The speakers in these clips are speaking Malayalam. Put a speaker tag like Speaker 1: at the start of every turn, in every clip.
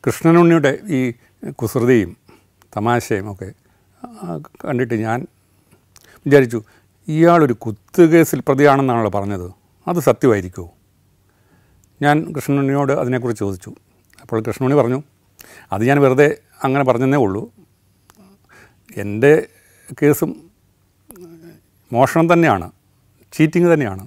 Speaker 1: കൃഷ്ണനുണ്ണിയുടെ ഈ കുസൃതിയും തമാശയും ഒക്കെ ആ, കണ്ടിട്ട് ഞാൻ വിചാരിച്ചു ഇയാളൊരു കുത്തുകേസിൽ പ്രതിയാണെന്നാണല്ലോ പറഞ്ഞത് അത് സത്യമായിരിക്കുമോ ഞാൻ കൃഷ്ണനുണ്ണിയോട് അതിനെക്കുറിച്ച് ചോദിച്ചു അപ്പോൾ കൃഷ്ണനുണ്ണി പറഞ്ഞു അത് ഞാൻ വെറുതെ അങ്ങനെ പറഞ്ഞതേ ഉള്ളൂ എൻ്റെ കേസും മോഷണം തന്നെയാണ് ചീറ്റിങ് തന്നെയാണ്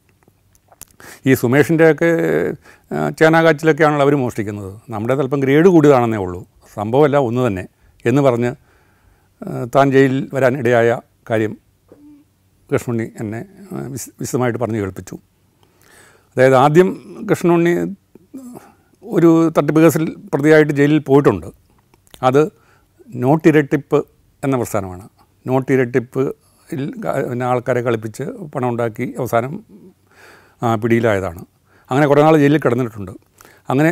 Speaker 1: ഈ സുമേഷിൻ്റെയൊക്കെ ആ, ചേനാകാച്ചിലൊക്കെയാണല്ലോ അവർ മോഷ്ടിക്കുന്നത് നമ്മുടെ അല്പം ഗ്രേഡ് കൂടിയതാണെന്നേ ഉള്ളൂ സംഭവമല്ല ഒന്ന് തന്നെ എന്ന് പറഞ്ഞ് ആ, താൻ ജയിലിൽ വരാൻ ഇടയായ കാര്യം കൃഷ്ണുണ്ണി എന്നെ ആ, വിശ വിശദമായിട്ട് പറഞ്ഞു കേൾപ്പിച്ചു അതായത് ആദ്യം കൃഷ്ണുണ്ണി ഒരു തട്ടിപ്പ് കേസിൽ പ്രതിയായിട്ട് ജയിലിൽ പോയിട്ടുണ്ട് അത് നോട്ട് ഇരട്ടിപ്പ് എന്ന പ്രസ്ഥാനമാണ് നോട്ട് ഇരട്ടിപ്പിൽ പിന്നെ ആൾക്കാരെ കളിപ്പിച്ച് പണം ഉണ്ടാക്കി അവസാനം ആ, പിടിയിലായതാണ് അങ്ങനെ കുറേ നാൾ ജയിലിൽ കിടന്നിട്ടുണ്ട് അങ്ങനെ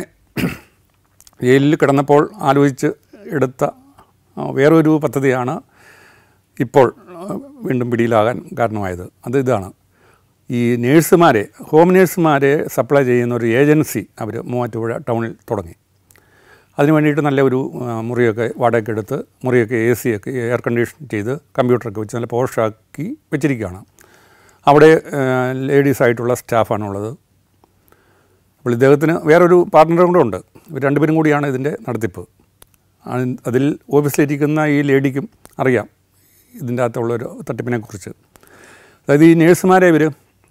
Speaker 1: ജയിലിൽ കിടന്നപ്പോൾ ആലോചിച്ച് എടുത്ത ആ, വേറൊരു പദ്ധതിയാണ് ഇപ്പോൾ ആ, വീണ്ടും പിടിയിലാകാൻ കാരണമായത് അത് ഇതാണ് ഈ നേഴ്സുമാരെ ഹോം നേഴ്സുമാരെ സപ്ലൈ ചെയ്യുന്ന ഒരു ഏജൻസി അവർ മൂവാറ്റുപുഴ ടൗണിൽ തുടങ്ങി അതിന് വേണ്ടിയിട്ട് നല്ല ഒരു ആ, മുറിയൊക്കെ വാടകയ്ക്ക് എടുത്ത് മുറിയൊക്കെ എ സി ഒക്കെ എയർ കണ്ടീഷൻ ചെയ്ത് കമ്പ്യൂട്ടറൊക്കെ വെച്ച് നല്ല പോഷാക്കി വെച്ചിരിക്കുകയാണ് അവിടെ ലേഡീസായിട്ടുള്ള സ്റ്റാഫാണുള്ളത് അപ്പോൾ ഇദ്ദേഹത്തിന് വേറൊരു പാർട്ട്ണറും കൂടെ ഉണ്ട് ഇവർ രണ്ടുപേരും കൂടിയാണ് ഇതിൻ്റെ നടത്തിപ്പ് ആ- അതിൽ ഓഫീസിലിരിക്കുന്ന ഈ ലേഡിക്കും അറിയാം ഇതിൻ്റെ അകത്തുള്ളൊരു തട്ടിപ്പിനെക്കുറിച്ച് അതായത് ഈ നേഴ്സുമാരെ ഇവർ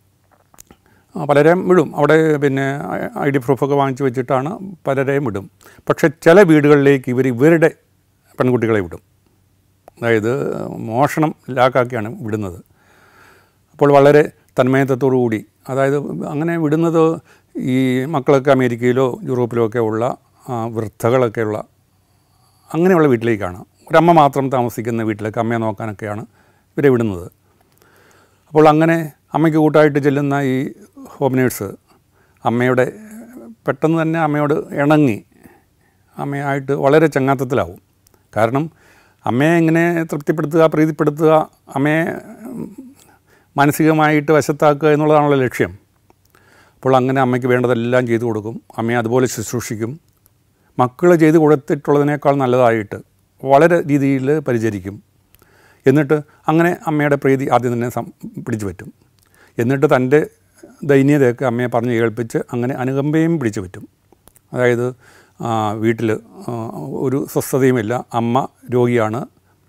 Speaker 1: പലരെയും വിടും അവിടെ പിന്നെ ഐ ഡി പ്രൂഫൊക്കെ വാങ്ങിച്ച് വെച്ചിട്ടാണ് പലരെയും വിടും പക്ഷേ ചില വീടുകളിലേക്ക് ഇവർ ഇവരുടെ പെൺകുട്ടികളെ വിടും അതായത് മോഷണം ലാക്കാക്കിയാണ് വിടുന്നത് അപ്പോൾ വളരെ തന്മയത്വത്തോടു കൂടി അതായത് അങ്ങനെ വിടുന്നത് ഈ മക്കളൊക്കെ അമേരിക്കയിലോ യൂറോപ്പിലോ ഒക്കെ ഉള്ള ആ, വൃദ്ധകളൊക്കെ ഉള്ള അങ്ങനെയുള്ള വീട്ടിലേക്കാണ് ഒരമ്മ മാത്രം താമസിക്കുന്ന വീട്ടിലേക്ക് അമ്മയെ നോക്കാനൊക്കെയാണ് ഇവരെ വിടുന്നത് അപ്പോൾ അങ്ങനെ അമ്മയ്ക്ക് കൂട്ടായിട്ട് ചെല്ലുന്ന ഈ ഹോം നേഴ്സ് അമ്മയുടെ പെട്ടെന്ന് തന്നെ അമ്മയോട് ഇണങ്ങി അമ്മയായിട്ട് വളരെ ചങ്ങാത്തത്തിലാവും കാരണം അമ്മയെ ഇങ്ങനെ തൃപ്തിപ്പെടുത്തുക പ്രീതിപ്പെടുത്തുക അമ്മയെ ഉം, മാനസികമായിട്ട് വശത്താക്കുക എന്നുള്ളതാണല്ലോ ലക്ഷ്യം അപ്പോൾ അങ്ങനെ അമ്മയ്ക്ക് വേണ്ടതെല്ലാം ചെയ്തു കൊടുക്കും അമ്മയെ അതുപോലെ ശുശ്രൂഷിക്കും മക്കൾ ചെയ്തു കൊടുത്തിട്ടുള്ളതിനേക്കാൾ നല്ലതായിട്ട് വളരെ രീതിയിൽ പരിചരിക്കും എന്നിട്ട് അങ്ങനെ അമ്മയുടെ പ്രീതി ആദ്യം തന്നെ സം പിടിച്ചു പറ്റും എന്നിട്ട് തൻ്റെ ദൈന്യതയൊക്കെ അമ്മയെ പറഞ്ഞ് കേൾപ്പിച്ച് അങ്ങനെ അനുകമ്പയും പിടിച്ചു പറ്റും അതായത് വീട്ടിൽ ഒരു സ്വസ്ഥതയുമില്ല അമ്മ രോഗിയാണ്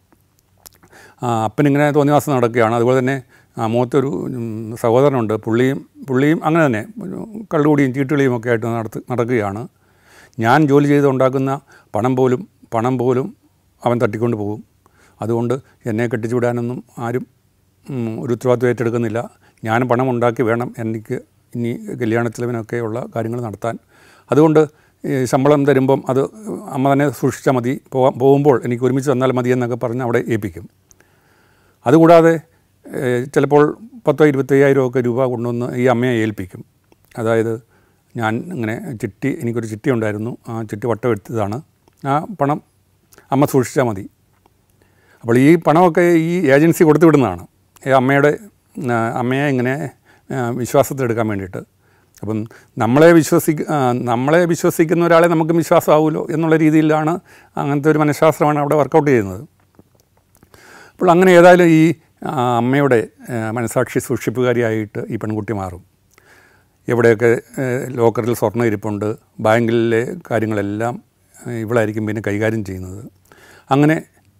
Speaker 1: ആ, അപ്പനിങ്ങനെ തോന്നിവാസം നടക്കുകയാണ് അതുപോലെ തന്നെ ആ, മൂത്തൊരു ഉം, സഹോദരനുണ്ട് പുള്ളിയും പുള്ളിയും അങ്ങനെ തന്നെ കള്ളുകൂടിയും ചീട്ടുകളിയും ഒക്കെ ആയിട്ട് നടത്ത് നടക്കുകയാണ് ഞാൻ ജോലി ചെയ്ത് ഉണ്ടാക്കുന്ന പണം പോലും പണം പോലും അവൻ തട്ടിക്കൊണ്ട് പോകും അതുകൊണ്ട് എന്നെ കെട്ടിച്ചു വിടാനൊന്നും ആരും ഉം, ഒരു ഉത്തരവാദിത്വം ഏറ്റെടുക്കുന്നില്ല ഞാൻ പണം ഉണ്ടാക്കി വേണം എനിക്ക് ഇനി കല്യാണ ചിലവിനൊക്കെയുള്ള കാര്യങ്ങൾ നടത്താൻ അതുകൊണ്ട് ഈ ശമ്പളം തരുമ്പം അത് അമ്മ തന്നെ സൂക്ഷിച്ചാൽ മതി പോകാൻ പോകുമ്പോൾ എനിക്ക് ഒരുമിച്ച് തന്നാൽ മതി എന്നൊക്കെ പറഞ്ഞ് അവിടെ ഏൽപ്പിക്കും അതുകൂടാതെ ഏഹ്, ചിലപ്പോൾ പത്തോ ഇരുപത്തയ്യായിരം ഒക്കെ രൂപ കൊണ്ടുവന്ന് ഈ അമ്മയെ ഏൽപ്പിക്കും അതായത് ഞാൻ ഇങ്ങനെ ചിട്ടി എനിക്കൊരു ചിട്ടി ഉണ്ടായിരുന്നു ആ ചിട്ടി വട്ടം എടുത്തതാണ് ആ പണം അമ്മ സൂക്ഷിച്ചാൽ മതി അപ്പോൾ ഈ പണമൊക്കെ ഈ ഏജൻസി കൊടുത്തു വിടുന്നതാണ് ഈ അമ്മയുടെ ആ, അമ്മയെ ഇങ്ങനെ ആ, വിശ്വാസത്തിലെടുക്കാൻ വേണ്ടിയിട്ട് അപ്പം നമ്മളെ വിശ്വസിക്ക ആ, നമ്മളെ വിശ്വസിക്കുന്ന ഒരാളെ നമുക്ക് വിശ്വാസമാവുമല്ലോ എന്നുള്ള രീതിയിലാണ് അങ്ങനത്തെ ഒരു മനഃശാസ്ത്രമാണ് അവിടെ വർക്കൗട്ട് ചെയ്യുന്നത് അപ്പോൾ അങ്ങനെ ഏതായാലും ഈ ആ, അമ്മയുടെ ആ, മനസാക്ഷി സൂക്ഷിപ്പുകാരിയായിട്ട് ഈ പെൺകുട്ടി മാറും എവിടെയൊക്കെ ഏ, ലോക്കറിൽ സ്വർണ്ണം ഇരിപ്പുണ്ട് ബാങ്കിലെ കാര്യങ്ങളെല്ലാം ഏ, ഇവളായിരിക്കും പിന്നെ കൈകാര്യം ചെയ്യുന്നത് അങ്ങനെ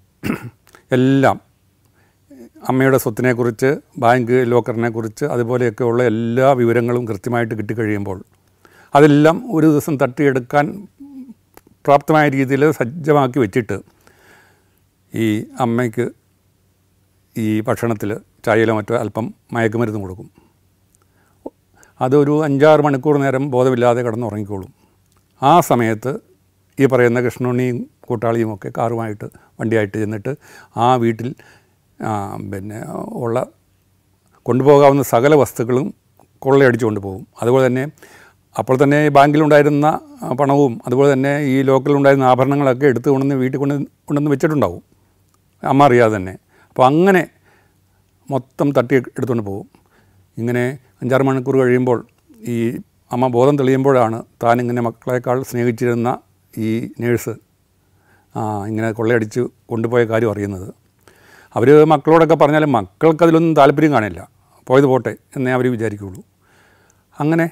Speaker 1: എല്ലാം അമ്മയുടെ സ്വത്തിനെക്കുറിച്ച് ബാങ്ക് ലോക്കറിനെക്കുറിച്ച് അതുപോലെയൊക്കെയുള്ള എല്ലാ വിവരങ്ങളും കൃത്യമായിട്ട് കിട്ടിക്കഴിയുമ്പോൾ അതെല്ലാം ഒരു ദിവസം തട്ടിയെടുക്കാൻ പ്രാപ്തമായ രീതിയിൽ സജ്ജമാക്കി വെച്ചിട്ട് ഈ അമ്മയ്ക്ക് ഈ ഭക്ഷണത്തിൽ ചായയിലോ മറ്റോ അല്പം മയക്കുമരുന്ന് കൊടുക്കും അതൊരു അഞ്ചാറ് മണിക്കൂർ നേരം ബോധമില്ലാതെ കിടന്നുറങ്ങിക്കോളും ആ സമയത്ത് ഈ പറയുന്ന കൃഷ്ണുണ്ണിയും കൂട്ടാളിയും ഒക്കെ കാറുമായിട്ട് വണ്ടിയായിട്ട് ചെന്നിട്ട് ആ വീട്ടിൽ ആ, പിന്നെ ഉള്ള കൊണ്ടുപോകാവുന്ന സകല വസ്തുക്കളും കൊള്ളയടിച്ചു കൊണ്ടുപോകും അതുപോലെ തന്നെ അപ്പോൾ തന്നെ ബാങ്കിലുണ്ടായിരുന്ന ആ, പണവും അതുപോലെ തന്നെ ഈ ലോക്കലുണ്ടായിരുന്ന ആഭരണങ്ങളൊക്കെ എടുത്ത് കൊണ്ടുവന്ന് വീട്ടിൽ കൊണ്ട് കൊണ്ടുവന്ന് വെച്ചിട്ടുണ്ടാവും അമ്മ അറിയാതെ തന്നെ അപ്പോൾ അങ്ങനെ മൊത്തം തട്ടി എടുത്തുകൊണ്ട് പോകും ഇങ്ങനെ അഞ്ചാറ് മണിക്കൂർ കഴിയുമ്പോൾ ഈ അമ്മ ബോധം തെളിയുമ്പോഴാണ് താൻ ഇങ്ങനെ മക്കളെക്കാൾ സ്നേഹിച്ചിരുന്ന ഈ നേഴ്സ് ആ ഇങ്ങനെ കൊള്ളയടിച്ച് കൊണ്ടുപോയ കാര്യം അറിയുന്നത് അവർ മക്കളോടൊക്കെ പറഞ്ഞാലും മക്കൾക്ക് അതിലൊന്നും താല്പര്യം കാണില്ല പോയത് പോട്ടെ എന്നേ അവർ വിചാരിക്കുകയുള്ളൂ അങ്ങനെ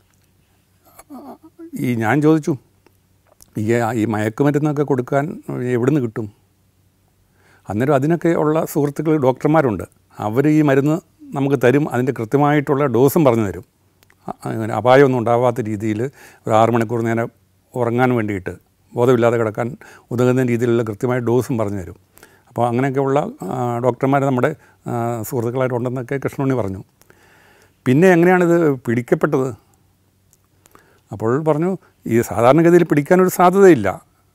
Speaker 1: ഈ ഞാൻ ചോദിച്ചു ഈ ഈ മയക്കുമരുന്നൊക്കെ കൊടുക്കാൻ എവിടുന്ന് കിട്ടും അന്നേരം അതിനൊക്കെ ഉള്ള സുഹൃത്തുക്കൾ ഡോക്ടർമാരുണ്ട് അവർ ഈ മരുന്ന് നമുക്ക് തരും അതിൻ്റെ കൃത്യമായിട്ടുള്ള ഡോസും പറഞ്ഞു തരും അ- അങ്ങനെ അപായമൊന്നും ഉണ്ടാവാത്ത രീതിയിൽ ഒരു ആറ് മണിക്കൂർ നേരം ഉറങ്ങാൻ വേണ്ടിയിട്ട് ബോധമില്ലാതെ കിടക്കാൻ ഉതകുന്ന രീതിയിലുള്ള കൃത്യമായ ഡോസും പറഞ്ഞു തരും അപ്പോൾ അങ്ങനെയൊക്കെയുള്ള ആ, ഡോക്ടർമാർ നമ്മുടെ ആ, സുഹൃത്തുക്കളായിട്ടുണ്ടെന്നൊക്കെ കൃഷ്ണുണ്ണി പറഞ്ഞു പിന്നെ എങ്ങനെയാണിത് പിടിക്കപ്പെട്ടത് അപ്പോൾ പറഞ്ഞു ഈ സാധാരണഗതിയിൽ പിടിക്കാനൊരു സാധ്യതയില്ല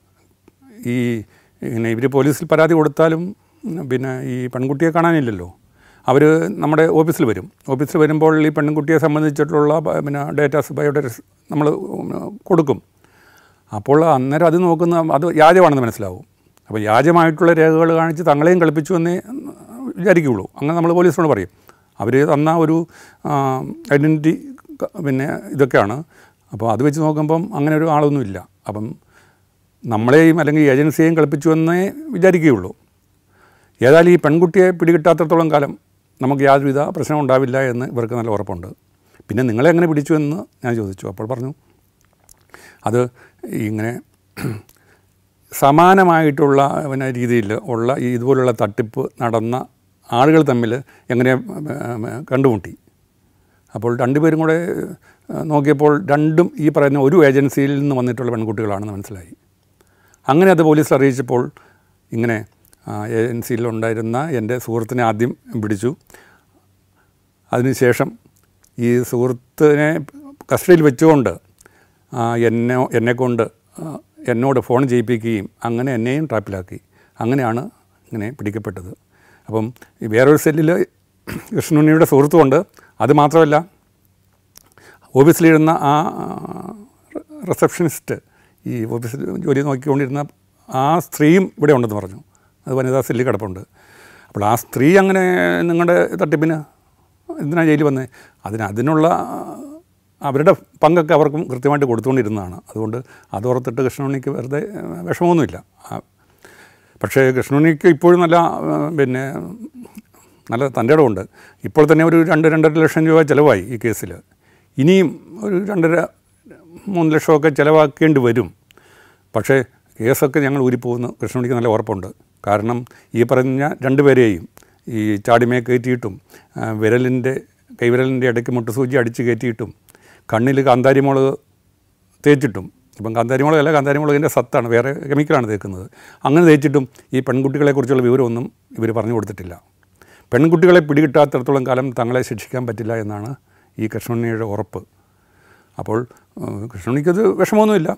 Speaker 1: ഈ ഇങ്ങനെ ഇവർ പോലീസിൽ പരാതി കൊടുത്താലും ഉം, പിന്നെ ഈ പെൺകുട്ടിയെ കാണാനില്ലല്ലോ അവർ നമ്മുടെ ഓഫീസിൽ വരും ഓഫീസിൽ വരുമ്പോൾ ഈ പെൺകുട്ടിയെ സംബന്ധിച്ചിട്ടുള്ള ബ- പിന്നെ ഡേറ്റാസ് ബയോഡേറ്റാസ് നമ്മൾ കൊടുക്കും അപ്പോൾ അന്നേരം അത് നോക്കുന്ന അത് വ്യാജമാണെന്ന് മനസ്സിലാവും അപ്പോൾ വ്യാജമായിട്ടുള്ള രേഖകൾ കാണിച്ച് തങ്ങളെയും കളിപ്പിച്ചു എന്നേ വിചാരിക്കുകയുള്ളൂ അങ്ങനെ നമ്മൾ പോലീസിനോട് പറയും അവർ തന്ന ഒരു ഐഡൻറ്റിറ്റി പിന്നെ ഇതൊക്കെയാണ് അപ്പോൾ അത് വെച്ച് നോക്കുമ്പം അങ്ങനെ ഒരു ആളൊന്നുമില്ല അപ്പം നമ്മളെയും അല്ലെങ്കിൽ ഏജൻസിയെയും കളിപ്പിച്ചു എന്നേ വിചാരിക്കുകയുള്ളൂ ഏതായാലും ഈ പെൺകുട്ടിയെ പിടികിട്ടാത്തത്തോളം കാലം നമുക്ക് യാതൊരുവിധ പ്രശ്നം ഉണ്ടാവില്ല എന്ന് ഇവർക്ക് നല്ല ഉറപ്പുണ്ട് പിന്നെ നിങ്ങളെ എങ്ങനെ പിടിച്ചു എന്ന് ഞാൻ ചോദിച്ചു അപ്പോൾ പറഞ്ഞു അത് ഇങ്ങനെ സമാനമായിട്ടുള്ള പിന്നെ രീതിയിൽ ഉള്ള ഈ ഇതുപോലുള്ള തട്ടിപ്പ് നടന്ന ആളുകൾ തമ്മിൽ എങ്ങനെ ഉം, കണ്ടുമുട്ടി അപ്പോൾ രണ്ടുപേരും കൂടെ ഏഹ്, നോക്കിയപ്പോൾ രണ്ടും ഈ പറയുന്ന ഒരു ഏജൻസിയിൽ നിന്ന് വന്നിട്ടുള്ള പെൺകുട്ടികളാണെന്ന് മനസ്സിലായി അങ്ങനെ അത് പോലീസ് അറിയിച്ചപ്പോൾ ഇങ്ങനെ ആ, ഏജൻസിയിലുണ്ടായിരുന്ന എൻ്റെ സുഹൃത്തിനെ ആദ്യം പിടിച്ചു അതിനുശേഷം ഈ സുഹൃത്തിനെ കസ്റ്റഡിയിൽ വെച്ചുകൊണ്ട് ആ, എന്നെ എന്നെക്കൊണ്ട് ആ, എന്നോട് ഫോൺ ചെയ്യിപ്പിക്കുകയും അങ്ങനെ എന്നെയും ട്രാപ്പിലാക്കി അങ്ങനെയാണ് ഇങ്ങനെ പിടിക്കപ്പെട്ടത് അപ്പം ഈ വേറൊരു സെല്ലിൽ കൃഷ്ണുണ്ണിയുടെ സുഹൃത്തുമുണ്ട് അത് മാത്രമല്ല ഓഫീസിലിരുന്ന ആ റിസപ്ഷനിസ്റ്റ് ഈ ഓഫീസിൽ ജോലി നോക്കിക്കൊണ്ടിരുന്ന ആ സ്ത്രീയും ഇവിടെ ഉണ്ടെന്ന് പറഞ്ഞു അത് വനിതാ സെല്ലിൽ കിടപ്പുണ്ട് അപ്പോൾ ആ സ്ത്രീ അങ്ങനെ നിങ്ങളുടെ തട്ടിപ്പിന് എന്തിനാ ജയിലിൽ വന്നേ അതിന് അതിനുള്ള അവരുടെ പങ്കൊക്കെ അവർക്കും കൃത്യമായിട്ട് കൊടുത്തുകൊണ്ടിരുന്നതാണ് അതുകൊണ്ട് അതോർത്തിട്ട് കൃഷ്ണുണ്ണിക്ക് വെറുതെ ഏഹ്, വിഷമമൊന്നുമില്ല ആ, പക്ഷേ കൃഷ്ണുണ്ണിക്ക് ഇപ്പോഴും നല്ല ആ, പിന്നെ നല്ല തൻ്റെ ഇടമുണ്ട് ഇപ്പോൾ തന്നെ ഒരു രണ്ട് രണ്ടര ലക്ഷം രൂപ ചിലവായി ഈ കേസിൽ ഇനിയും ഒരു രണ്ടര മൂന്ന് ലക്ഷമൊക്കെ ചിലവാക്കേണ്ടി വരും പക്ഷേ കേസൊക്കെ ഞങ്ങൾ ഊരിപ്പോകുന്നു കൃഷ്ണുണ്ണിക്ക് നല്ല ഉറപ്പുണ്ട് കാരണം ഈ പറഞ്ഞ രണ്ടുപേരെയും ഈ ചാടിമേ കയറ്റിയിട്ടും ആ, വിരലിൻ്റെ കൈവിരലിൻ്റെ ഇടയ്ക്ക് മുട്ടുസൂചി അടിച്ച് കയറ്റിയിട്ടും കണ്ണിൽ കാന്താരി മുളക് തേച്ചിട്ടും ഇപ്പം കാന്താരി മുളകല്ല കാന്താരി മുളകിൻ്റെ സത്താണ് വേറെ കെമിക്കലാണ് തേക്കുന്നത് അങ്ങനെ തേച്ചിട്ടും ഈ പെൺകുട്ടികളെക്കുറിച്ചുള്ള വിവരമൊന്നും ഇവർ പറഞ്ഞു കൊടുത്തിട്ടില്ല പെൺകുട്ടികളെ പിടികിട്ടാത്തിടത്തോളം കാലം തങ്ങളെ ശിക്ഷിക്കാൻ പറ്റില്ല എന്നാണ് ഈ കൃഷ്ണുണ്ണിയുടെ ഉറപ്പ് അപ്പോൾ ഏഹ്, കൃഷ്ണുണ്ണിക്കത് വിഷമമൊന്നുമില്ല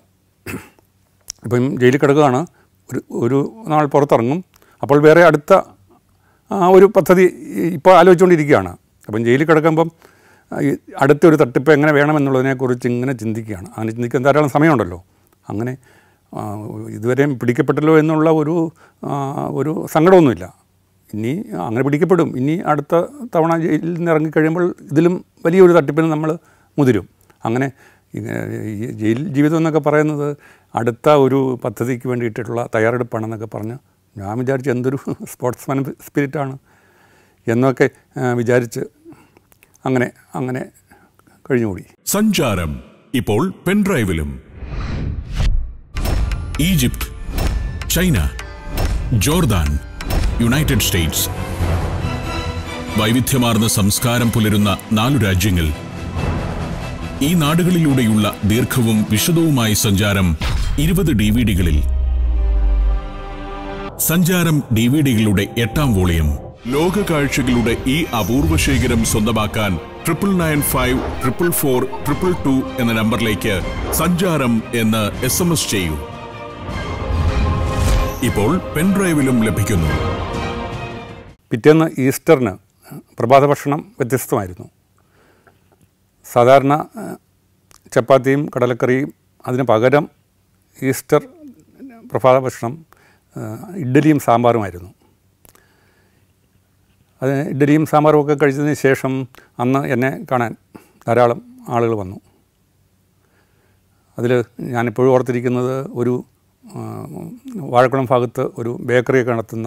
Speaker 1: ഇപ്പം ജയിലിൽ കിടക്കുകയാണ് ഒരു ഒരു നാൾ പുറത്തിറങ്ങും അപ്പോൾ വേറെ അടുത്ത ആ, ഒരു പദ്ധതി ഇപ്പോൾ ആലോചിച്ചുകൊണ്ടിരിക്കുകയാണ് അപ്പം ജയിലിൽ കിടക്കുമ്പം ആ, ഈ അടുത്തൊരു തട്ടിപ്പ് എങ്ങനെ വേണമെന്നുള്ളതിനെക്കുറിച്ച് ഇങ്ങനെ ചിന്തിക്കുകയാണ് അങ്ങനെ ചിന്തിക്കാൻ ധാരാളം സമയമുണ്ടല്ലോ അങ്ങനെ ആ, ഇതുവരെയും പിടിക്കപ്പെട്ടല്ലോ എന്നുള്ള ഒരു ആ, ഒരു സങ്കടമൊന്നുമില്ല ഇനി അങ്ങനെ പിടിക്കപ്പെടും ഇനി അടുത്ത തവണ ജയിലിൽ നിന്ന് ഇറങ്ങിക്കഴിയുമ്പോൾ ഇതിലും വലിയൊരു തട്ടിപ്പിന് നമ്മൾ മുതിരും അങ്ങനെ ഇങ്ങനെ ഈ ജയിൽ ജീവിതം എന്നൊക്കെ പറയുന്നത് അടുത്ത ഒരു പദ്ധതിക്ക് വേണ്ടിയിട്ടുള്ള തയ്യാറെടുപ്പാണെന്നൊക്കെ പറഞ്ഞ് ഞാൻ വിചാരിച്ചു എന്തൊരു സ്പോർട്സ്മാൻ സ്പിരിറ്റാണ് എന്നൊക്കെ ആ, വിചാരിച്ച് അങ്ങനെ അങ്ങനെ കഴിഞ്ഞുകൂടി
Speaker 2: സഞ്ചാരം ഇപ്പോൾ പെൻഡ്രൈവിലും Egypt China Jordan United States വൈവിധ്യമാർന്ന സംസ്കാരം പുലരുന്ന നാലു രാജ്യങ്ങൾ ഈ നാടുകളിലൂടെയുള്ള ദീർഘവും വിശദവുമായ സഞ്ചാരം ഇരുപത് ഡി വി ഡികളിൽ സഞ്ചാരം ഡി വി ഡികളുടെ എട്ടാം വോളിയം ലോക കാഴ്ചകളുടെ ഈ അപൂർവ ശേഖരം സ്വന്തമാക്കാൻ triple nine five triple four triple two എന്ന നമ്പറിലേക്ക് സഞ്ചാരം എന്ന് എസ് എം എസ് ചെയ്യൂ ഇപ്പോൾ പെൻഡ്രൈവിലും ലഭിക്കുന്നു
Speaker 1: പിറ്റേന്ന് ഈസ്റ്ററിന് പ്രഭാത ഭക്ഷണം വ്യത്യസ്തമായിരുന്നു സാധാരണ ആ, ചപ്പാത്തിയും കടലക്കറിയും അതിന് പകരം ഈസ്റ്റർ പ്രഭാത ഭക്ഷണം ആ, ഇഡ്ഡലിയും സാമ്പാറുമായിരുന്നു അത് ഇഡ്ഡലിയും സാമ്പാറും ഒക്കെ കഴിച്ചതിന് ശേഷം അന്ന് എന്നെ കാണാൻ ധാരാളം ആളുകൾ വന്നു അതിൽ ഞാനിപ്പോഴും ഓർത്തിരിക്കുന്നത് ഒരു ആ, വാഴക്കുളം ഭാഗത്ത് ഒരു ബേക്കറിയൊക്കെ നടത്തുന്ന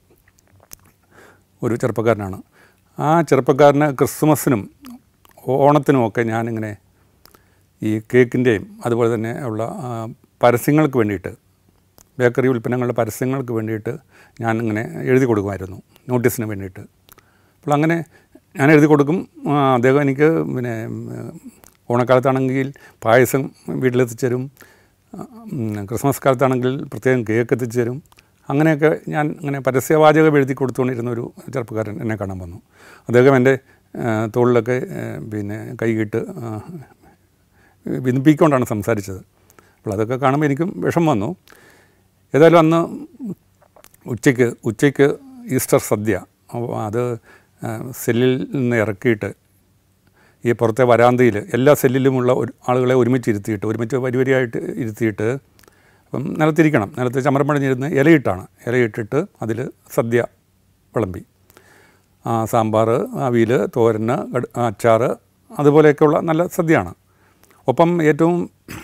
Speaker 1: ഒരു ചെറുപ്പക്കാരനാണ് ആ ചെറുപ്പക്കാരന് ക്രിസ്മസിനും ഓണത്തിനുമൊക്കെ ഞാനിങ്ങനെ ഈ കേക്കിൻ്റെയും അതുപോലെ തന്നെ ഉള്ള ആ, പരസ്യങ്ങൾക്ക് വേണ്ടിയിട്ട് ബേക്കറി ഉൽപ്പന്നങ്ങളുടെ പരസ്യങ്ങൾക്ക് വേണ്ടിയിട്ട് ഞാൻ ഇങ്ങനെ എഴുതി കൊടുക്കുമായിരുന്നു നോട്ടീസിന് വേണ്ടിയിട്ട് അപ്പോൾ അങ്ങനെ ഞാൻ എഴുതി കൊടുക്കും ആ, അദ്ദേഹം എനിക്ക് പിന്നെ ഉം, ഓണക്കാലത്താണെങ്കിൽ പായസം വീട്ടിലെത്തിച്ച് തരും ഉം, ക്രിസ്മസ് കാലത്താണെങ്കിൽ പ്രത്യേകം കേക്ക് എത്തിച്ച് തരും അങ്ങനെയൊക്കെ ഞാൻ ഇങ്ങനെ പരസ്യവാചകം എഴുതി കൊടുത്തുകൊണ്ടിരുന്ന ഒരു ചെറുപ്പക്കാരൻ എന്നെ കാണാൻ വന്നു അദ്ദേഹം എൻ്റെ ആ, തോളിലൊക്കെ ആ, പിന്നെ കൈകിട്ട് ആ, വിനിപ്പിക്കൊണ്ടാണ് സംസാരിച്ചത് അപ്പോൾ അതൊക്കെ കാണുമ്പോൾ എനിക്കും വിഷമം വന്നു ഏതായാലും അന്ന് ഉച്ചയ്ക്ക് ഉച്ചയ്ക്ക് ഈസ്റ്റർ സദ്യ അപ്പോൾ അത് ആ, സെല്ലിൽ നിന്ന് ഇറക്കിയിട്ട് ഈ പുറത്തെ വരാന്തയിൽ എല്ലാ സെല്ലിലുമുള്ള ഒരു ആളുകളെ ഒരുമിച്ച് ഇരുത്തിയിട്ട് ഒരുമിച്ച് വരി വരിയായിട്ട് ഇരുത്തിയിട്ട് അപ്പം നിലത്തിരിക്കണം നിലത്ത് ചമരപ്പണിഞ്ഞിരുന്ന് ഇലയിട്ടാണ് ഇലയിട്ടിട്ട് അതിൽ സദ്യ വിളമ്പി ആ, സാമ്പാർ അവിയൽ തോരന് കട്- അച്ചാർ അതുപോലെയൊക്കെയുള്ള നല്ല സദ്യയാണ് ഒപ്പം ഏറ്റവും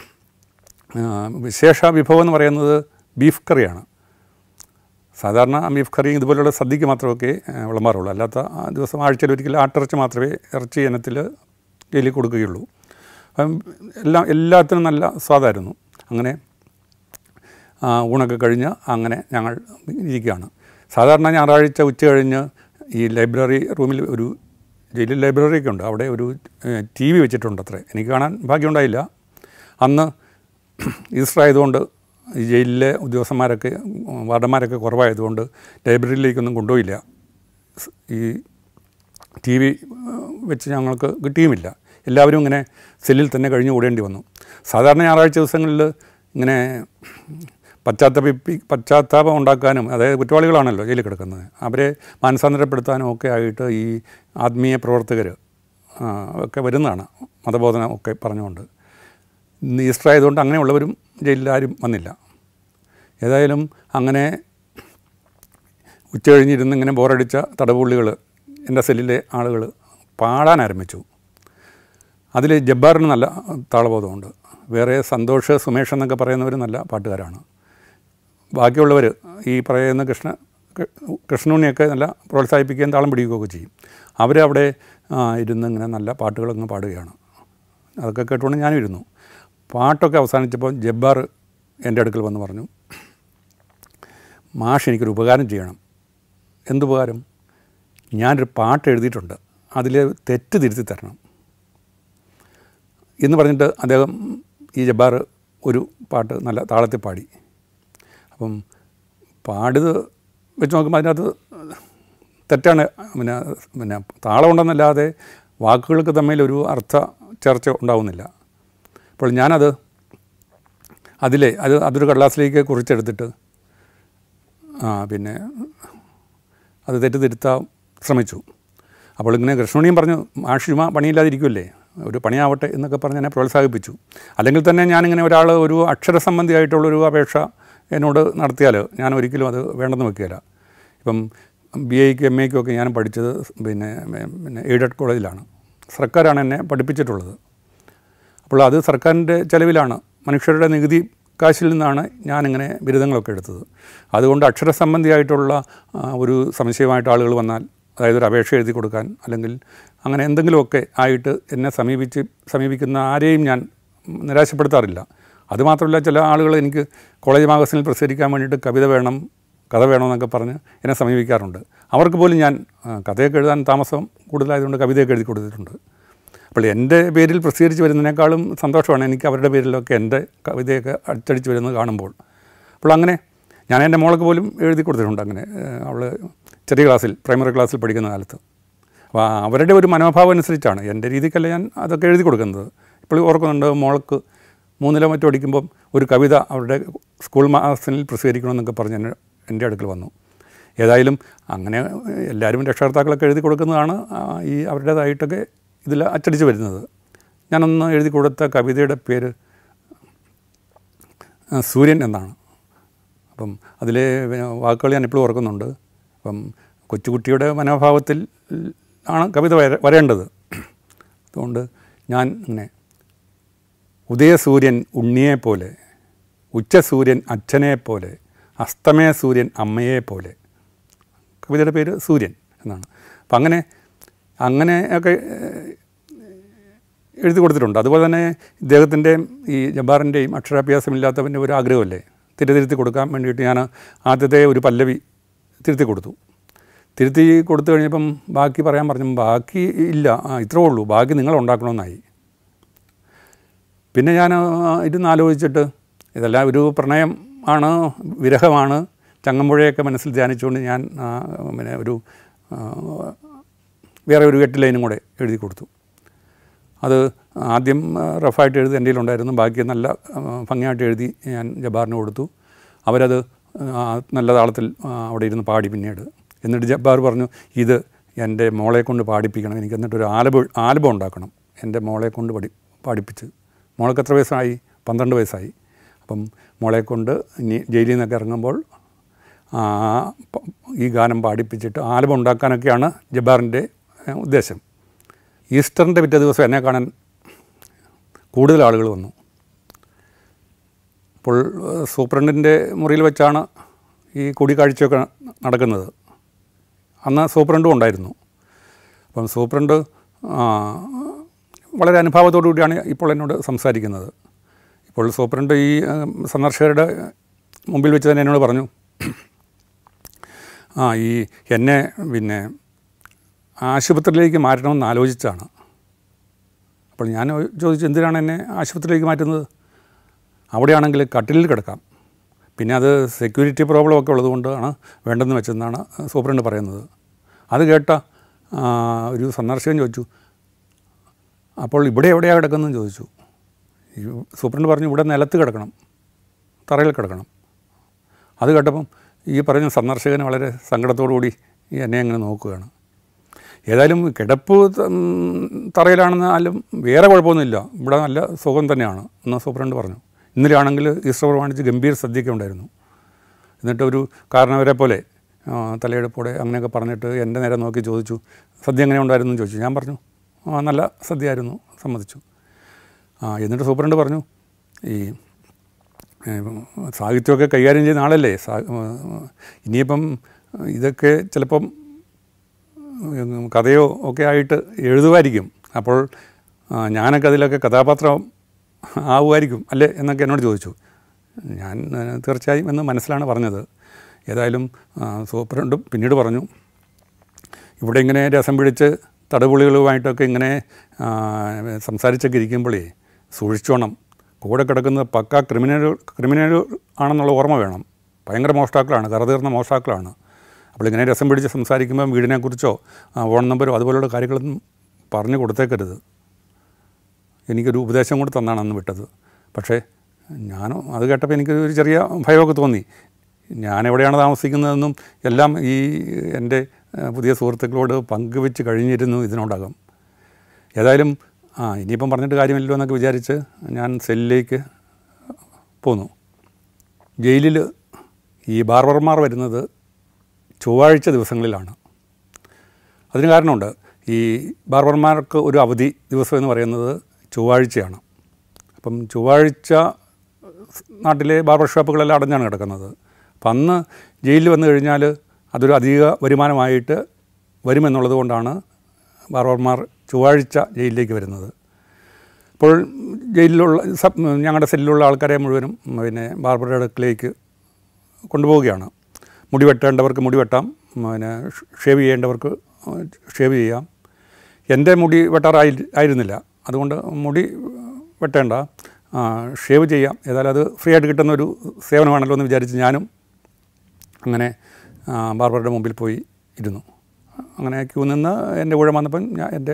Speaker 1: ആ, വിശേഷ വിഭവം എന്ന് പറയുന്നത് ബീഫ് കറിയാണ് സാധാരണ ബീഫ് കറി ഇതുപോലുള്ള സദ്യക്ക് മാത്രമൊക്കെ ആ, വിളമ്പാറുള്ളൂ അല്ലാത്ത ആ ദിവസം ആഴ്ചയിൽ ഒരിക്കൽ ആട്ടിറച്ചി മാത്രമേ ഇറച്ചി ഇനത്തിൽ ജയിലിൽ കൊടുക്കുകയുള്ളൂ അപ്പം എല്ലാം എല്ലാത്തിനും നല്ല സ്വാദായിരുന്നു അങ്ങനെ ആ, ഊണൊക്കെ കഴിഞ്ഞ് അങ്ങനെ ഞങ്ങൾ ഇരിക്കുകയാണ് സാധാരണ ഞായറാഴ്ച ഉച്ച കഴിഞ്ഞ് ഈ ലൈബ്രറി റൂമിൽ ഒരു ജയിലിൽ ലൈബ്രറിയൊക്കെ ഉണ്ട് അവിടെ ഒരു ടി വി വെച്ചിട്ടുണ്ട് അത്രേ എനിക്ക് കാണാൻ ഭാഗ്യമുണ്ടായില്ല അന്ന് ഈസ്റ്റർ ആയതുകൊണ്ട് ഈ ജയിലിലെ ഉദ്യോഗസ്ഥന്മാരൊക്കെ വാർഡന്മാരൊക്കെ കുറവായതുകൊണ്ട് ലൈബ്രറിയിലേക്കൊന്നും കൊണ്ടുപോയില്ല സ് ഈ ടി വി വെച്ച് ഞങ്ങൾക്ക് കിട്ടിയുമില്ല എല്ലാവരും ഇങ്ങനെ സെല്ലിൽ തന്നെ കഴിഞ്ഞു കൂടേണ്ടി വന്നു സാധാരണ ഞായറാഴ്ച ദിവസങ്ങളിൽ ഇങ്ങനെ പശ്ചാത്തപിപ്പി പശ്ചാത്താപം ഉണ്ടാക്കാനും അതായത് കുറ്റവാളികളാണല്ലോ ജയിലിൽ കിടക്കുന്നത് അവരെ മാനസാന്തരപ്പെടുത്താനും ഒക്കെ ആയിട്ട് ഈ ആത്മീയ പ്രവർത്തകർ ഒക്കെ വരുന്നതാണ് മതബോധനം ഒക്കെ പറഞ്ഞുകൊണ്ട് ഇന്ന് ഈസ്റ്റർ ആയതുകൊണ്ട് അങ്ങനെയുള്ളവരും ജയിലിൽ ആരും വന്നില്ല ഏതായാലും അങ്ങനെ ഉച്ച കഴിഞ്ഞിരുന്ന് ഇങ്ങനെ ബോറടിച്ച തടവുള്ളികൾ എൻ്റെ സെല്ലിലെ ആളുകൾ പാടാൻ ആരംഭിച്ചു അതിൽ ജബ്ബാറിന് നല്ല താളബോധമുണ്ട് വേറെ സന്തോഷ് സുമേഷ് എന്നൊക്കെ പറയുന്നവർ നല്ല പാട്ടുകാരാണ് ബാക്കിയുള്ളവർ ഈ പറയുന്ന കൃഷ്ണ കൃ- കൃഷ്ണുണ്ണിയൊക്കെ നല്ല പ്രോത്സാഹിപ്പിക്കുകയും താളം പിടിക്കുകയൊക്കെ ചെയ്യും അവരവിടെ ആ, ഇരുന്ന് ഇങ്ങനെ നല്ല പാട്ടുകളങ്ങ് പാടുകയാണ് അതൊക്കെ കേട്ടുകൊണ്ട് ഞാനും ഇരുന്നു പാട്ടൊക്കെ അവസാനിച്ചപ്പോൾ ജബ്ബാർ എൻ്റെ അടുക്കൽ വന്ന് പറഞ്ഞു മാഷ് എനിക്കൊരു ഉപകാരം ചെയ്യണം എന്തുപകാരം ഞാനൊരു പാട്ട് എഴുതിയിട്ടുണ്ട് അതിൽ തെറ്റ് തിരുത്തി തരണം എന്ന് പറഞ്ഞിട്ട് അദ്ദേഹം ഈ ജബ്ബാർ ഒരു പാട്ട് നല്ല താളത്തിൽ പാടി അപ്പം പാടിയത് വെച്ച് നോക്കുമ്പോൾ അതിനകത്ത് തെറ്റാണ് പിന്നെ പിന്നെ താളമുണ്ടെന്നല്ലാതെ വാക്കുകൾക്ക് തമ്മിൽ ഒരു അർത്ഥ ചർച്ച ഉണ്ടാവുന്നില്ല അപ്പോൾ ഞാനത് അതിലെ അത് അതൊരു കടലാസിലേക്ക് കുറിച്ചെടുത്തിട്ട് ആ പിന്നെ അത് തെറ്റ് തിരുത്താൻ ശ്രമിച്ചു അപ്പോൾ ഇങ്ങനെ കൃഷ്ണണിയും പറഞ്ഞു മാഷിമ പണിയില്ലാതിരിക്കുമല്ലേ ഒരു പണിയാവട്ടെ എന്നൊക്കെ പറഞ്ഞ് എന്നെ പ്രോത്സാഹിപ്പിച്ചു അല്ലെങ്കിൽ തന്നെ ഞാനിങ്ങനെ ഒരാൾ ഒരു അക്ഷരസംബന്ധിയായിട്ടുള്ളൊരു അപേക്ഷ എന്നോട് നടത്തിയാൽ ഞാൻ ഒരിക്കലും അത് വേണ്ടെന്ന് വെക്കുകയില്ല ഇപ്പം ബി എക്കും എം എക്കും ഒക്കെ ഞാൻ പഠിച്ചത് പിന്നെ പിന്നെ എയ്ഡഡ് കോളേജിലാണ് സർക്കാരാണ് എന്നെ പഠിപ്പിച്ചിട്ടുള്ളത് അപ്പോൾ അത് സർക്കാരിൻ്റെ ചെലവിലാണ് മനുഷ്യരുടെ നികുതി കാശിൽ നിന്നാണ് ഞാനിങ്ങനെ ബിരുദങ്ങളൊക്കെ എടുത്തത് അതുകൊണ്ട് അക്ഷരസംബന്ധിയായിട്ടുള്ള ആ, ഒരു സംശയമായിട്ട് ആളുകൾ വന്നാൽ അതായത് ഒരു അപേക്ഷ എഴുതി കൊടുക്കാൻ അല്ലെങ്കിൽ അങ്ങനെ എന്തെങ്കിലുമൊക്കെ ആയിട്ട് എന്നെ സമീപിച്ച് സമീപിക്കുന്ന ആരെയും ഞാൻ നിരാശപ്പെടുത്താറില്ല അതുമാത്രമല്ല ചില ആളുകൾ എനിക്ക് കോളേജ് മാഗസിനിൽ പ്രസിദ്ധീകരിക്കാൻ വേണ്ടിയിട്ട് കവിത വേണം കഥ വേണമെന്നൊക്കെ പറഞ്ഞ് എന്നെ സമീപിക്കാറുണ്ട് അവർക്ക് പോലും ഞാൻ ആ, കഥയൊക്കെ എഴുതാൻ താമസം കൂടുതലായതുകൊണ്ട് കവിതയൊക്കെ എഴുതി കൊടുത്തിട്ടുണ്ട് അപ്പോൾ എൻ്റെ പേരിൽ പ്രസിദ്ധീകരിച്ച് വരുന്നതിനേക്കാളും സന്തോഷമാണ് എനിക്ക് അവരുടെ പേരിലൊക്കെ എൻ്റെ കവിതയൊക്കെ അച്ചടിച്ച് വരുന്നത് കാണുമ്പോൾ അപ്പോൾ അങ്ങനെ ഞാൻ എൻ്റെ മോൾക്ക് പോലും എഴുതി കൊടുത്തിട്ടുണ്ട് അങ്ങനെ അവൾ ചെറിയ ക്ലാസ്സിൽ പ്രൈമറി ക്ലാസ്സിൽ പഠിക്കുന്ന കാലത്ത് അപ്പോൾ അവരുടെ ഒരു മനോഭാവം അനുസരിച്ചാണ് എൻ്റെ രീതിക്കല്ല ഞാൻ അതൊക്കെ എഴുതി കൊടുക്കുന്നത് ഇപ്പോൾ ഓർക്കുന്നുണ്ട് മോൾക്ക് മൂന്നിലോ മറ്റോ അടിക്കുമ്പം ഒരു കവിത അവരുടെ സ്കൂൾ മാഗസിനിൽ പ്രസിദ്ധീകരിക്കണമെന്നൊക്കെ പറഞ്ഞ് എന്നെ എൻ്റെ അടുക്കൽ വന്നു ഏതായാലും അങ്ങനെ എല്ലാവരും രക്ഷകർത്താക്കളൊക്കെ എഴുതി കൊടുക്കുന്നതാണ് ആ, ഈ അവരുടേതായിട്ടൊക്കെ ഇതിൽ അച്ചടിച്ച് വരുന്നത് ഞാനൊന്ന് എഴുതി കൊടുത്ത കവിതയുടെ പേര് ആ, സൂര്യൻ എന്നാണ് അപ്പം അതിലെ പിന്നെ വാക്കുകൾ ഞാൻ ഇപ്പോഴും ഓർക്കുന്നുണ്ട് അപ്പം കൊച്ചുകുട്ടിയുടെ മനോഭാവത്തിൽ ആണ് കവിത വര വരേണ്ടത് അതുകൊണ്ട് ഞാൻ ഇങ്ങനെ ഉദയസൂര്യൻ ഉണ്ണിയെപ്പോലെ ഉച്ചസൂര്യൻ അച്ഛനെപ്പോലെ അസ്തമയ സൂര്യൻ അമ്മയെപ്പോലെ കവിതയുടെ പേര് സൂര്യൻ എന്നാണ് അപ്പം അങ്ങനെ അങ്ങനെയൊക്കെ ഏഹ്, എഴുതി കൊടുത്തിട്ടുണ്ട് അതുപോലെ തന്നെ ഇദ്ദേഹത്തിൻ്റെയും ഈ ജബ്ബാറിൻ്റെയും അക്ഷരാഭ്യാസമില്ലാത്തവൻ്റെ ഒരു ആഗ്രഹമല്ലേ തിരുത്തിരുത്തി കൊടുക്കാൻ വേണ്ടിയിട്ട് ഞാൻ ആദ്യത്തെ ഒരു പല്ലവി തിരുത്തി കൊടുത്തു തിരുത്തി കൊടുത്തു കഴിഞ്ഞപ്പം ബാക്കി പറയാൻ പറഞ്ഞു ബാക്കി ഇല്ല ആ ഇത്രേ ഉള്ളൂ ബാക്കി നിങ്ങൾ ഉണ്ടാക്കണമെന്നായി പിന്നെ ഞാൻ ആ, ഇരുന്ന് ആലോചിച്ചിട്ട് ഇതെല്ലാം ഒരു പ്രണയം ആണ് വിരഹമാണ് ചങ്ങമ്പുഴയൊക്കെ മനസ്സിൽ ധ്യാനിച്ചുകൊണ്ട് ഞാൻ ആ, പിന്നെ ഒരു ആ, വേറെ ഒരു എട്ട് ലൈനും കൂടെ എഴുതി കൊടുത്തു അത് ആദ്യം ആ, റഫായിട്ട് എഴുതി എൻ്റെ ഉണ്ടായിരുന്നു ബാക്കി നല്ല ആ, ഭംഗിയായിട്ട് എഴുതി ഞാൻ ജബ്ബാറിന് കൊടുത്തു അവരത് ആ, നല്ല താളത്തിൽ ആ, അവിടെ ഇരുന്ന് പാടി പിന്നീട് എന്നിട്ട് ജബ്ബാർ പറഞ്ഞു ഇത് എൻ്റെ മോളെ കൊണ്ട് പാടിപ്പിക്കണം എനിക്ക് എന്നിട്ടൊരു ആൽബം ആൽബം ഉണ്ടാക്കണം എൻ്റെ മോളെ കൊണ്ട് പഠി പാടിപ്പിച്ച് മോൾക്ക് എത്ര വയസ്സായി പന്ത്രണ്ട് വയസ്സായി അപ്പം മോളെ കൊണ്ട് ഇനി ജയിലിൽ നിന്നൊക്കെ ഇറങ്ങുമ്പോൾ ആ, പ- ഈ ഗാനം പാടിപ്പിച്ചിട്ട് ആൽബം ഉണ്ടാക്കാനൊക്കെയാണ് ജബ്ബാറിൻ്റെ ഏഹ്, ഉദ്ദേശം ഈസ്റ്ററിൻ്റെ പിറ്റേ ദിവസം എന്നെ കാണാൻ കൂടുതൽ ആളുകൾ വന്നു അപ്പോൾ ഏഹ്, സൂപ്രണ്ടിൻ്റെ മുറിയിൽ വെച്ചാണ് ഈ കൂടിക്കാഴ്ചയൊക്കെ നടക്കുന്നത് അന്ന് സൂപ്രണ്ടും ഉണ്ടായിരുന്നു അപ്പം സൂപ്രണ്ട് ആ, വളരെ അനുഭാവത്തോടു കൂടിയാണ് ഇപ്പോൾ എന്നോട് സംസാരിക്കുന്നത് ഇപ്പോൾ സൂപ്രണ്ട് ഈ ഏഹ്, സന്ദർശകരുടെ മുമ്പിൽ വെച്ച് തന്നെ എന്നോട് പറഞ്ഞു ആ ഈ എന്നെ പിന്നെ ആശുപത്രിയിലേക്ക് മാറ്റണമെന്ന് ആലോചിച്ചാണ് അപ്പോൾ ഞാൻ ചോദിച്ചു എന്തിനാണ് എന്നെ ആശുപത്രിയിലേക്ക് മാറ്റുന്നത് അവിടെയാണെങ്കിൽ കട്ടിലിൽ കിടക്കാം പിന്നെ അത് സെക്യൂരിറ്റി പ്രോബ്ലം ഒക്കെ ഉള്ളതുകൊണ്ടാണ് വേണ്ടെന്ന് വെച്ചെന്നാണ് സൂപ്രണ്ട് പറയുന്നത് അത് കേട്ട ആ, ഒരു സന്ദർശകൻ ചോദിച്ചു അപ്പോൾ ഇവിടെ എവിടെയാണ് കിടക്കുന്നതെന്ന് ചോദിച്ചു ഈ സൂപ്രണ്ട് പറഞ്ഞു ഇവിടെ നിലത്ത് കിടക്കണം തറയിൽ കിടക്കണം അത് കേട്ടപ്പം ഈ പറഞ്ഞ സന്ദർശകന് വളരെ സങ്കടത്തോടു കൂടി ഈ എന്നെ അങ്ങനെ നോക്കുകയാണ് ഏതായാലും കിടപ്പ് ത- ഉം, തറയിലാണെന്നാലും വേറെ കുഴപ്പമൊന്നുമില്ല ഇവിടെ നല്ല സുഖം തന്നെയാണ് എന്ന് സൂപ്രണ്ട് പറഞ്ഞു ഇന്നലെ ആണെങ്കിൽ ഈസ്റ്റർ പ്രമാണിച്ച് ഗംഭീര സദ്യയൊക്കെ ഉണ്ടായിരുന്നു എന്നിട്ട് ഒരു കാരണവരെ പോലെ ആ, തലയെടുപ്പോടെ അങ്ങനെയൊക്കെ പറഞ്ഞിട്ട് എൻ്റെ നേരെ നോക്കി ചോദിച്ചു സദ്യ എങ്ങനെ ഉണ്ടായിരുന്നു എന്ന് ചോദിച്ചു ഞാൻ പറഞ്ഞു ആ നല്ല സദ്യയായിരുന്നു സമ്മതിച്ചു ആ എന്നിട്ട് സൂപ്രണ്ട് പറഞ്ഞു ഈ ഏഹ്, സാഹിത്യമൊക്കെ കൈകാര്യം ചെയ്യുന്ന ആളല്ലേ സാ- ഏഹ്, ഇനിയിപ്പം ഇതൊക്കെ ചിലപ്പം ഉം, കഥയോ ഒക്കെ ആയിട്ട് എഴുതുമായിരിക്കും അപ്പോൾ ആ, ഞാനൊക്കെ അതിലൊക്കെ കഥാപാത്രം ആവുമായിരിക്കും അല്ലേ എന്നൊക്കെ എന്നോട് ചോദിച്ചു ഞാൻ ഏഹ്, തീർച്ചയായും എന്ന് മനസ്സിലാണ് പറഞ്ഞത് ഏതായാലും ആ, സൂപ്രണ്ടും പിന്നീട് പറഞ്ഞു ഇവിടെ ഇങ്ങനെ രസം പിടിച്ച് തടപുളികളുമായിട്ടൊക്കെ ഇങ്ങനെ ആ, സംസാരിച്ചൊക്കെ ഇരിക്കുമ്പോഴേ സൂക്ഷിച്ചോണം കൂടെ കിടക്കുന്നത് പക്ക ക്രിമിനൽ ക്രിമിനൽ ആണെന്നുള്ള ഓർമ്മ വേണം ഭയങ്കര മോഷ്ടാക്കളാണ് കറതീർന്ന മോഷ്ടാക്കളാണ് അപ്പോൾ ഇങ്ങനെ രസം പിടിച്ച് സംസാരിക്കുമ്പം വീടിനെക്കുറിച്ചോ ആ, ഫോൺ നമ്പരോ അതുപോലുള്ള കാര്യങ്ങളൊന്നും പറഞ്ഞു കൊടുത്തേക്കരുത് എനിക്കൊരു ഉപദേശം കൂടി തന്നാണ് അന്ന് വിട്ടത് പക്ഷേ ഞാനോ അത് കേട്ടപ്പോൾ എനിക്കൊരു ചെറിയ ഭയമൊക്കെ തോന്നി ഞാൻ എവിടെയാണ് താമസിക്കുന്നതെന്നും എല്ലാം ഈ എൻ്റെ ഏഹ്, പുതിയ സുഹൃത്തുക്കളോട് പങ്കുവെച്ച് കഴിഞ്ഞിരുന്നു ഇതിനോടകം ഏതായാലും ആ ഇനിയിപ്പം പറഞ്ഞിട്ട് കാര്യമില്ലല്ലോ എന്നൊക്കെ വിചാരിച്ച് ഞാൻ സെല്ലിലേക്ക് പോന്നു ജയിലിൽ ഈ ബാർബർമാർ വരുന്നത് ചൊവ്വാഴ്ച ദിവസങ്ങളിലാണ് അതിന് കാരണമുണ്ട് ഈ ബാർബർമാർക്ക് ഒരു അവധി ദിവസം എന്ന് പറയുന്നത് ചൊവ്വാഴ്ചയാണ് അപ്പം ചൊവ്വാഴ്ച നാട്ടിലെ ബാർബർ ഷോപ്പുകളെല്ലാം അടഞ്ഞാണ് കിടക്കുന്നത് അപ്പം അന്ന് ജയിലിൽ വന്നു കഴിഞ്ഞാൽ അതൊരു അധിക വരുമാനമായിട്ട് വരുമെന്നുള്ളത് കൊണ്ടാണ് ബാർബർമാർ ചൊവ്വാഴ്ച ജയിലിലേക്ക് വരുന്നത് ഇപ്പോൾ ജയിലിലുള്ള സബ് ഞങ്ങളുടെ സെല്ലിലുള്ള ആൾക്കാരെ മുഴുവനും പിന്നെ ബാർബറുടെ അടുക്കിലേക്ക് കൊണ്ടുപോവുകയാണ് മുടി വെട്ടേണ്ടവർക്ക് മുടി വെട്ടാം പിന്നെ ഷേവ് ചെയ്യേണ്ടവർക്ക് ഷേവ് ചെയ്യാം എൻ്റെ മുടി വെട്ടാറായി ആയിരുന്നില്ല അതുകൊണ്ട് മുടി വെട്ടേണ്ട ആ, ഷേവ് ചെയ്യാം ഏതായാലും അത് ഫ്രീ ആയിട്ട് കിട്ടുന്ന ഒരു സേവനമാണല്ലോ എന്ന് വിചാരിച്ച് ഞാനും അങ്ങനെ ആ, ബാർബറുടെ മുമ്പിൽ പോയി ഇരുന്നു അങ്ങനെ ക്യൂ നിന്ന് എൻ്റെ ഊഴം വന്നപ്പം ഞാൻ എൻ്റെ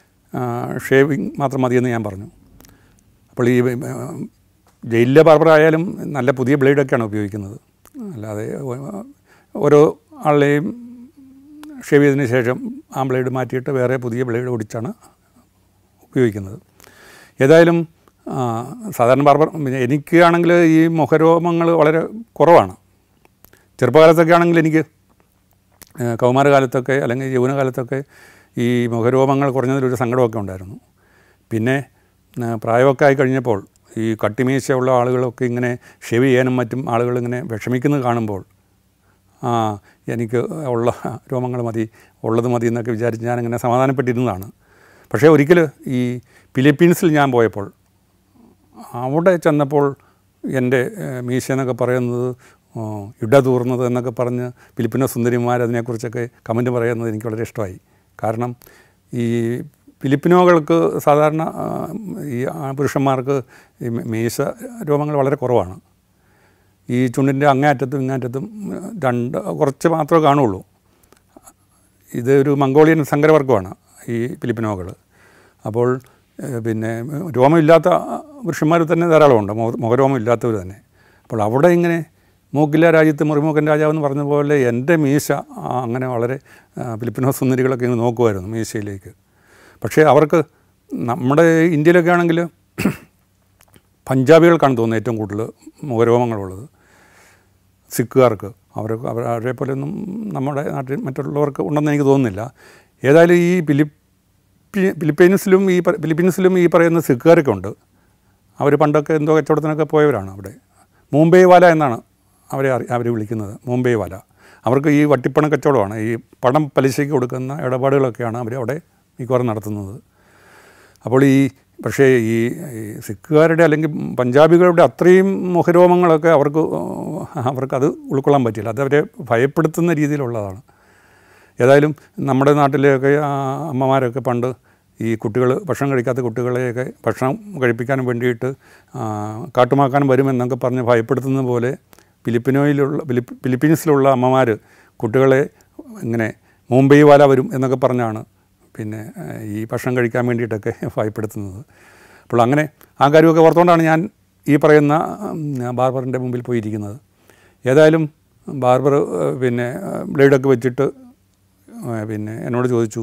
Speaker 1: ഷേവിങ് മാത്രം മതിയെന്ന് ഞാൻ പറഞ്ഞു അപ്പോൾ ഈ ആ, ജയിലിലെ ബാർബർ ആയാലും നല്ല പുതിയ ബ്ലേഡൊക്കെയാണ് ഉപയോഗിക്കുന്നത് അല്ലാതെ ഓ- ഓരോ ആളുടെയും ഷേവ് ചെയ്തതിന് ശേഷം ആ ബ്ലേഡ് മാറ്റിയിട്ട് വേറെ പുതിയ ബ്ലേഡ് ഓടിച്ചാണ് ഉപയോഗിക്കുന്നത് ഏതായാലും ആ, സാധാരണ ബാർബർ പിന്നെ എനിക്കാണെങ്കിൽ ഈ മുഖരോമങ്ങൾ വളരെ കുറവാണ് ചെറുപ്പകാലത്തൊക്കെ ആണെങ്കിൽ എനിക്ക് ഏഹ് കൗമാരകാലത്തൊക്കെ അല്ലെങ്കിൽ യൗവനകാലത്തൊക്കെ ഈ മുഖരോമങ്ങൾ കുറഞ്ഞതിലൊരു സങ്കടമൊക്കെ ഉണ്ടായിരുന്നു പിന്നെ ഏഹ് പ്രായമൊക്കെ ആയി കഴിഞ്ഞപ്പോൾ ഈ കട്ടിമീശയുള്ള ആളുകളൊക്കെ ഇങ്ങനെ ഷെവ് ചെയ്യാനും മറ്റും ആളുകൾ ഇങ്ങനെ വിഷമിക്കുന്നത് കാണുമ്പോൾ ആ എനിക്ക് ഉള്ള രോമങ്ങൾ മതി ഉള്ളത് മതി എന്നൊക്കെ വിചാരിച്ച് ഞാനിങ്ങനെ സമാധാനപ്പെട്ടിരുന്നതാണ് പക്ഷേ ഒരിക്കൽ ഈ ഫിലിപ്പീൻസിൽ ഞാൻ പോയപ്പോൾ അവിടെ ചെന്നപ്പോൾ എൻ്റെ ഏഹ്, മീശ എന്നൊക്കെ പറയുന്നത് ആ, ഇടതൂർന്നത് എന്നൊക്കെ പറഞ്ഞ് ഫിലിപ്പിനോ സുന്ദരിമാർ അതിനെക്കുറിച്ചൊക്കെ കമൻറ്റ് പറയുന്നത് എനിക്ക് വളരെ ഇഷ്ടമായി കാരണം ഈ ഫിലിപ്പിനോകൾക്ക് സാധാരണ ആ, ഈ ആ, പുരുഷന്മാർക്ക് ഈ മീശ രോമങ്ങൾ വളരെ കുറവാണ് ഈ ചുണ്ടിൻ്റെ അങ്ങേയറ്റത്തും ഇങ്ങേയറ്റത്തും രണ്ട് കുറച്ച് മാത്രമേ കാണുള്ളൂ ഇതൊരു മംഗോളിയൻ സങ്കരവർഗമാണ് ഈ ഫിലിപ്പിനോകൾ അപ്പോൾ ഏഹ്, പിന്നെ രോമമില്ലാത്ത പുരുഷന്മാർ തന്നെ ധാരാളമുണ്ട് മുഖ- മുഖരോമം ഇല്ലാത്തവർ തന്നെ അപ്പോൾ അവിടെ ഇങ്ങനെ മൂക്കില്ല രാജ്യത്ത് മുറിമൂക്കൻ രാജാവ് എന്ന് പറഞ്ഞ പോലെ എൻ്റെ മീശ ആ, അങ്ങനെ വളരെ ആ, ഫിലിപ്പിനോ സുന്ദരികളൊക്കെ ഇങ്ങനെ നോക്കുമായിരുന്നു മീശയിലേക്ക് പക്ഷേ അവർക്ക് നമ്മുടെ ഇന്ത്യയിലൊക്കെ ആണെങ്കിൽ പഞ്ചാബികൾക്കാണ് തോന്നുന്നത് ഏറ്റവും കൂടുതൽ മുഖരോമങ്ങളുള്ളത് സിഖുകാർക്ക് അവർക്ക് അവർ അവരെ പോലെയൊന്നും നമ്മുടെ നാട്ടിൽ മറ്റുള്ളവർക്ക് ഉണ്ടെന്ന് എനിക്ക് തോന്നുന്നില്ല ഏതായാലും ഈ ഫിലിപ്പി ഫിലിപ്പീൻസിലും ഈ പ- ഫിലിപ്പീൻസിലും ഈ പറയുന്ന സിഖുകാരൊക്കെ ഉണ്ട് അവർ പണ്ടൊക്കെ എന്തോ കച്ചവടത്തിനൊക്കെ പോയവരാണ് അവിടെ മുംബൈ വാല എന്നാണ് അവരെ അറി അവർ വിളിക്കുന്നത് മുംബൈ വാല അവർക്ക് ഈ വട്ടിപ്പണ കച്ചവടമാണ് ഈ പണം പലിശയ്ക്ക് കൊടുക്കുന്ന ഇടപാടുകളൊക്കെയാണ് അവർ അവിടെ മിക്കവാറും നടത്തുന്നത് അപ്പോൾ ഈ പക്ഷേ ഈ ഈ സിഖുകാരുടെ അല്ലെങ്കിൽ പഞ്ചാബികളുടെ അത്രയും മുഖരോമങ്ങളൊക്കെ അവർക്ക് അവർക്കത് ഉൾക്കൊള്ളാൻ പറ്റില്ല അത് അവരെ ഭയപ്പെടുത്തുന്ന രീതിയിലുള്ളതാണ് ഏതായാലും നമ്മുടെ നാട്ടിലെയൊക്കെ ആ, അമ്മമാരൊക്കെ പണ്ട് ഈ കുട്ടികൾ ഭക്ഷണം കഴിക്കാത്ത കുട്ടികളെയൊക്കെ ഭക്ഷണം കഴിപ്പിക്കാൻ വേണ്ടിയിട്ട് ആ, കാട്ടുമാക്കാനും വരുമെന്നൊക്കെ പറഞ്ഞ് ഭയപ്പെടുത്തുന്ന പോലെ ഫിലിപ്പിനോയിലുള്ള ഫിലിപ്പ് ഫിലിപ്പീൻസിലുള്ള അമ്മമാർ കുട്ടികളെ ഇങ്ങനെ മുംബൈ വാല വരും എന്നൊക്കെ പറഞ്ഞാണ് പിന്നെ ആ, ഈ ഭക്ഷണം കഴിക്കാൻ വേണ്ടിയിട്ടൊക്കെ ഭയപ്പെടുത്തുന്നത് അപ്പോൾ അങ്ങനെ ആ കാര്യമൊക്കെ ഓർത്തുകൊണ്ടാണ് ഞാൻ ഈ പറയുന്ന ഉം, ബാർബറിൻ്റെ മുമ്പിൽ പോയിരിക്കുന്നത് ഏതായാലും ബാർബർ ആ, പിന്നെ ആ, ബ്ലേഡൊക്കെ വെച്ചിട്ട് ആ, പിന്നെ എന്നോട് ചോദിച്ചു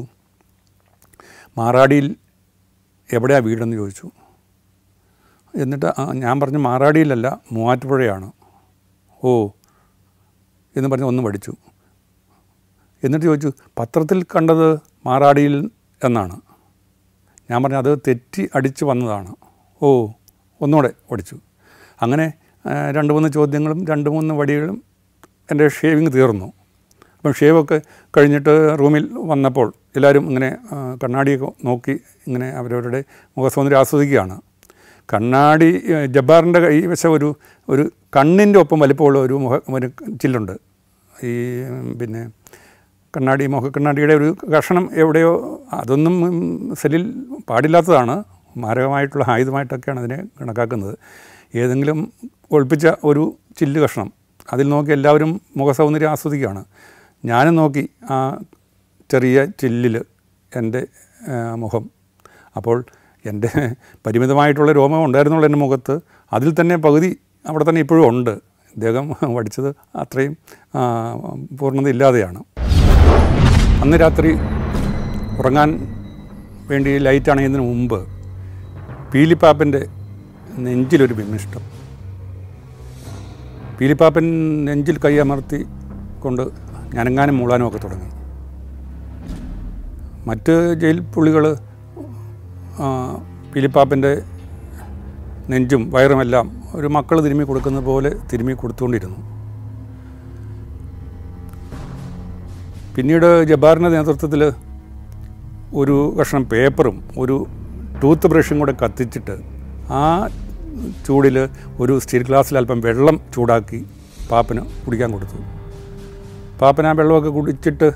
Speaker 1: മാറാടിയിൽ എവിടെയാണ് വീടെന്ന് ചോദിച്ചു എന്നിട്ട് ആ, ഞാൻ പറഞ്ഞു മാറാടിയിലല്ല മൂവാറ്റുപുഴയാണ് ഓ എന്ന് പറഞ്ഞ് ഒന്ന് പഠിച്ചു എന്നിട്ട് ചോദിച്ചു പത്രത്തിൽ കണ്ടത് മാറാടിയിൽ എന്നാണ് ഞാൻ പറഞ്ഞു അത് തെറ്റി അടിച്ച് വന്നതാണ് ഓ ഒന്നുകൂടെ പഠിച്ചു അങ്ങനെ ആ, രണ്ട് മൂന്ന് ചോദ്യങ്ങളും രണ്ട് മൂന്ന് വടികളും എൻ്റെ ഷേവിങ് തീർന്നു അപ്പം ഷേവൊക്കെ കഴിഞ്ഞിട്ട് റൂമിൽ വന്നപ്പോൾ എല്ലാവരും ഇങ്ങനെ ആ, കണ്ണാടിയൊക്കെ നോക്കി ഇങ്ങനെ അവരവരുടെ മുഖസൗന്ദര്യം ആസ്വദിക്കുകയാണ് കണ്ണാടി ഏ, ജബ്ബാറിൻ്റെ കൈവശം ഒരു ഒരു കണ്ണിൻ്റെ ഒപ്പം വലിപ്പമുള്ള ഒരു മുഖ ഒരു ചില്ലുണ്ട് ഈ ഉം, പിന്നെ കണ്ണാടി മുഖക്കണ്ണാടിയുടെ ഒരു കഷണം എവിടെയോ അതൊന്നും ഉം, സെല്ലിൽ പാടില്ലാത്തതാണ് മാരകമായിട്ടുള്ള ആയുധമായിട്ടൊക്കെയാണ് അതിനെ കണക്കാക്കുന്നത് ഏതെങ്കിലും ഒളിപ്പിച്ച ഒരു ചില്ല് കഷ്ണം അതിൽ നോക്കി എല്ലാവരും മുഖസൗന്ദര്യം ആസ്വദിക്കുകയാണ് ഞാനും നോക്കി ആ ചെറിയ ചില്ലിൽ എൻ്റെ ആ, മുഖം അപ്പോൾ എൻ്റെ പരിമിതമായിട്ടുള്ള രോമം ഉണ്ടായിരുന്നുള്ള എൻ്റെ മുഖത്ത് അതിൽ തന്നെ പകുതി അവിടെ തന്നെ ഇപ്പോഴും ഉണ്ട് ഇദ്ദേഹം പഠിച്ചത് അത്രയും ആ, പൂർണ്ണത ഇല്ലാതെയാണ് അന്ന് രാത്രി ഉറങ്ങാൻ വേണ്ടി ലൈറ്റ് അണയുന്നതിന് മുമ്പ് പീലിപ്പാപ്പൻ്റെ നെഞ്ചിലൊരു വിമ്മിഷ്ടം പീലിപ്പാപ്പൻ നെഞ്ചിൽ കൈയമർത്തി കൊണ്ട് ഞനങ്ങാനും മൂളാനും ഒക്കെ തുടങ്ങി മറ്റ് ജയിൽ പുള്ളികൾ പീലിപ്പാപ്പൻ്റെ നെഞ്ചും വയറുമെല്ലാം ഒരു മക്കൾ തിരുമ്മി കൊടുക്കുന്ന പോലെ തിരുമ്മി കൊടുത്തുകൊണ്ടിരുന്നു പിന്നീട് ജബ്ബാറിൻ്റെ നേതൃത്വത്തിൽ ഒരു കഷ്ണം പേപ്പറും ഒരു ടൂത്ത് ബ്രഷും കൂടെ കത്തിച്ചിട്ട് ആ ചൂടിൽ ഒരു സ്റ്റീൽ ഗ്ലാസ്സിൽ അല്പം വെള്ളം ചൂടാക്കി പാപ്പന് കുടിക്കാൻ കൊടുത്തു പാപ്പൻ ആ വെള്ളമൊക്കെ കുടിച്ചിട്ട്